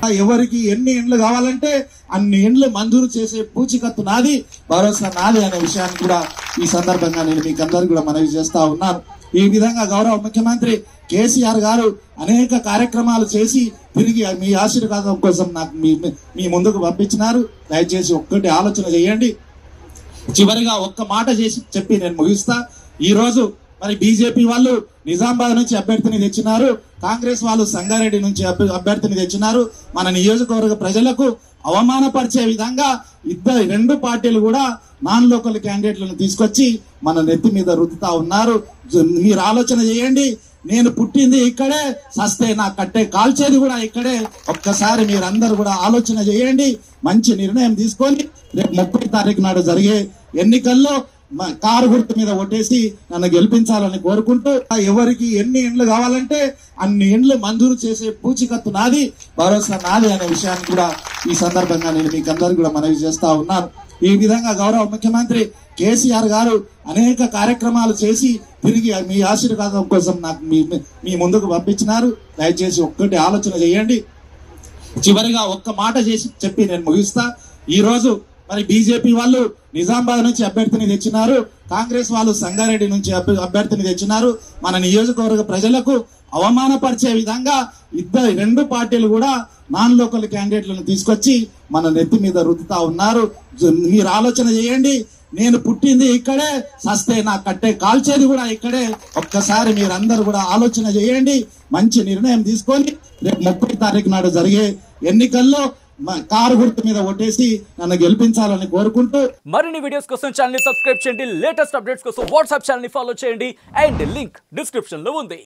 ఎవరికి ఎన్ని ఇండ్లు కావాలంటే అన్ని ఇండ్లు మంజూరు చేసే పూచికత్తు నాది భరోసా నాది అనే విషయాన్ని కూడా ఈ సందర్భంగా నేను మీకు అందరికీ కూడా మనవి చేస్తా ఉన్నాను ఈ విధంగా గౌరవ ముఖ్యమంత్రి కేసీఆర్ గారు అనేక కార్యక్రమాలు చేసి తిరిగి మీ ఆశీర్వాదం కోసం నాకు మీ మీ ముందుకు పంపించినారు దయచేసి ఒక్కటి ఆలోచన చేయండి చివరిగా ఒక్క మాట చేసి చెప్పి నేను ముగిస్తా ఈ రోజు మరి బీజేపీ వాళ్ళు నిజామాబాద్ నుంచి అభ్యర్థిని తెచ్చినారు కాంగ్రెస్ వాళ్ళు సంగారెడ్డి నుంచి అభ్య- అభ్యర్థిని తెచ్చినారు మన నియోజకవర్గ ప్రజలకు అవమానపరిచే విధంగా ఇద్దరు రెండు పార్టీలు కూడా నాన్ లోకల్ క్యాండిడేట్లను తీసుకొచ్చి మన నెత్తి మీద రుద్దుతా ఉన్నారు జ- మీరు ఆలోచన చేయండి నేను పుట్టింది ఇక్కడే సస్తే నా కట్టే కాల్చేది కూడా ఇక్కడే ఒక్కసారి మీరందరూ కూడా ఆలోచన చేయండి మంచి నిర్ణయం తీసుకొని రేపు ముప్పై తారీఖు నాడు జరిగే ఎన్నికల్లో మ- కారు గుర్తు మీద ఓటేసి నన్ను గెలిపించాలని కోరుకుంటూ ఎవరికి ఎన్ని ఇండ్లు కావాలంటే అన్ని ఇండ్లు మంజూరు చేసే పూచికత్తు నాది భరోసా నాది అనే విషయాన్ని కూడా ఈ సందర్భంగా నేను మీకు అందరికీ కూడా మనవి చేస్తా ఉన్నాను ఈ విధంగా గౌరవ ముఖ్యమంత్రి కేసీఆర్ గారు అనేక కార్యక్రమాలు చేసి తిరిగి మీ ఆశీర్వాదం కోసం నాకు మీ మీ ముందుకు పంపించినారు దయచేసి ఒక్కటి ఆలోచన చేయండి చివరిగా ఒక్క మాట చేసి చెప్పి నేను ముగిస్తా ఈ రోజు మరి బీజేపీ వాళ్ళు నిజామాబాద్ నుంచి అభ్యర్థిని తెచ్చినారు కాంగ్రెస్ వాళ్ళు సంగారెడ్డి నుంచి అభ్య- అభ్యర్థిని తెచ్చినారు మన నియోజకవర్గ ప్రజలకు అవమానపరిచే విధంగా ఇద్దరు రెండు పార్టీలు కూడా నాన్ లోకల్ క్యాండిడేట్లను తీసుకొచ్చి మన నెత్తి మీద రుద్దుతా ఉన్నారు జ- మీరు ఆలోచన చేయండి నేను పుట్టింది ఇక్కడే సస్తే నా కట్టే కాల్చేది కూడా ఇక్కడే ఒక్కసారి మీరందరూ కూడా ఆలోచన చేయండి మంచి నిర్ణయం తీసుకొని రేపు ముప్పై తారీఖు నాడు జరిగే ఎన్నికల్లో మ- కారు గుర్తు మీద ఓటేసి నన్ను గెలిపించాలని కోరుకుంటూ మరిన్ని వీడియోస్ కోసం ఛానల్ ని సబ్స్క్రైబ్ చేయండి లేటెస్ట్ అప్డేట్స్ కోసం వాట్సాప్ ఛానల్ ని ఫాలో చేయండి అండ్ లింక్ డిస్క్రిప్షన్ లో ఉంది